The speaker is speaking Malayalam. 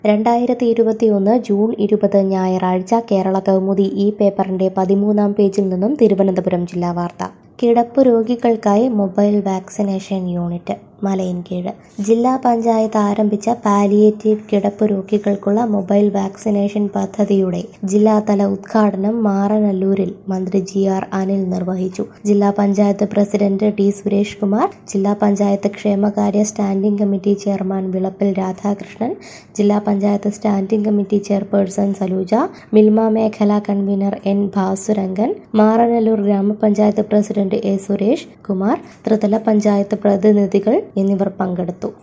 രണ്ടായിരത്തി ഇരുപത്തിയൊന്ന് ജൂൺ ഇരുപത് ഞായറാഴ്ച കേരള കൗമുദി ഈ പേപ്പറിന്റെ പതിമൂന്നാം പേജിൽ നിന്നും തിരുവനന്തപുരം ജില്ലാ വാർത്ത കിടപ്പ് രോഗികൾക്കായി മൊബൈൽ വാക്സിനേഷൻ യൂണിറ്റ് മലയൻകീഴ് ജില്ലാ പഞ്ചായത്ത് ആരംഭിച്ച പാലിയേറ്റീവ് കിടപ്പ് രോഗികൾക്കുള്ള മൊബൈൽ വാക്സിനേഷൻ പദ്ധതിയുടെ ജില്ലാതല ഉദ്ഘാടനം മാറനല്ലൂരിൽ മന്ത്രി ജി ആർ അനിൽ നിർവഹിച്ചു ജില്ലാ പഞ്ചായത്ത് പ്രസിഡന്റ് ടി സുരേഷ് കുമാർ ജില്ലാ പഞ്ചായത്ത് ക്ഷേമകാര്യ standing committee chairman Vilappil Radhakrishnan ജില്ലാ panchayat standing committee chairperson Saluja Milma മേഖലാ കൺവീനർ എൻ ഭാസുരംഗൻ മാറനല്ലൂർ ഗ്രാമപഞ്ചായത്ത് പ്രസിഡന്റ് എ സുരേഷ് കുമാർ ത്രിതല പഞ്ചായത്ത് പ്രതിനിധികൾ എന്നിവർ പങ്കെടുത്തു